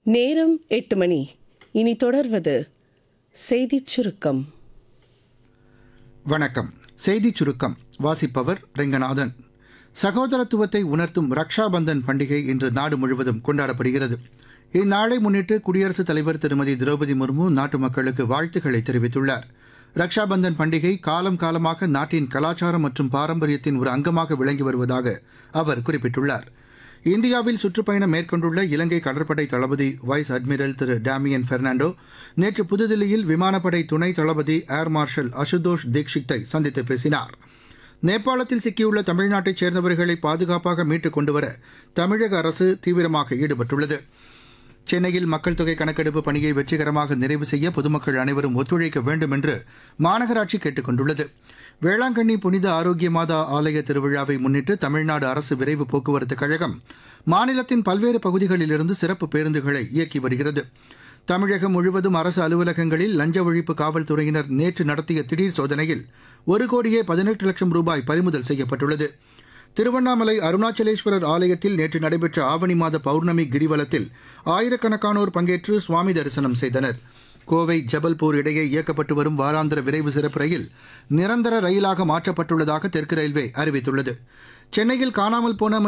நேரம் எட்டு மணி இனி தொடர்வது செய்திச் சுருக்கம் வணக்கம் செய்திச் சுருக்கம் வாசிப்பவர் ரெங்கநாதன் சகோதரத்துவத்தை உணர்த்தும் ரக்ஷாபந்தன் பண்டிகை இன்று நாடு முழுவதும் கொண்டாடப்படுகிறது இந்நாளை முன்னிட்டு குடியரசுத் தலைவர் திருமதி திரௌபதி முர்மு நாட்டு மக்களுக்கு வாழ்த்துக்களை தெரிவித்துள்ளார் ரக்ஷாபந்தன் பண்டிகை காலம் காலமாக நாட்டின் கலாச்சாரம் மற்றும் பாரம்பரியத்தின் ஒரு அங்கமாக விளங்கி வருவதாக அவர் குறிப்பிட்டுள்ளார் இந்தியாவில் சுற்றுப்பயணம் மேற்கொண்டுள்ள இலங்கை கடற்படை தளபதி வைஸ் அட்மிரல் திரு டேமியன் பெர்னாண்டோ நேற்று புதுதில்லியில் விமானப்படை துணை தளபதி ஏர் மார்ஷல் அசுதோஷ் தீக்ஷித்தை சந்தித்து பேசினார் நேபாளத்தில் சிக்கியுள்ள தமிழ்நாட்டைச் சேர்ந்தவர்களை பாதுகாப்பாக மீட்டுக் கொண்டுவர தமிழக அரசு தீவிரமாக ஈடுபட்டுள்ளது சென்னையில் மக்கள் தொகை கணக்கெடுப்பு பணியை வெற்றிகரமாக நிறைவு செய்ய பொதுமக்கள் அனைவரும் ஒத்துழைக்க வேண்டும் என்று மாநகராட்சி கேட்டுக் கொண்டுள்ளது வேளாங்கண்ணி புனித ஆரோக்கிய மாதா ஆலய திருவிழாவை முன்னிட்டு தமிழ்நாடு அரசு விரைவு போக்குவரத்து கழகம் மாநிலத்தின் பல்வேறு பகுதிகளிலிருந்து சிறப்பு பேருந்துகளை இயக்கி வருகிறது தமிழகம் முழுவதும் அரசு அலுவலகங்களில் லஞ்ச ஒழிப்பு காவல்துறையினர் நேற்று நடத்திய திடீர் சோதனையில் ஒரு கோடியே பதினெட்டு லட்சம் ரூபாய் பறிமுதல் செய்யப்பட்டுள்ளது திருவண்ணாமலை அருணாச்சலேஸ்வரர் ஆலயத்தில் நேற்று நடைபெற்ற ஆவணி மாத பௌர்ணமி கிரிவலத்தில் ஆயிரக்கணக்கானோர் பங்கேற்று சுவாமி தரிசனம் செய்தனர் கோவை ஜபல்பூர் இடையே இயக்கப்பட்டு வரும் வாராந்திர விரைவு சிறப்பு ரயில் நிரந்தர ரயிலாக மாற்றப்பட்டுள்ளதாக தெற்கு ரயில்வே அறிவித்துள்ளது சென்னையில் காணாமல் போன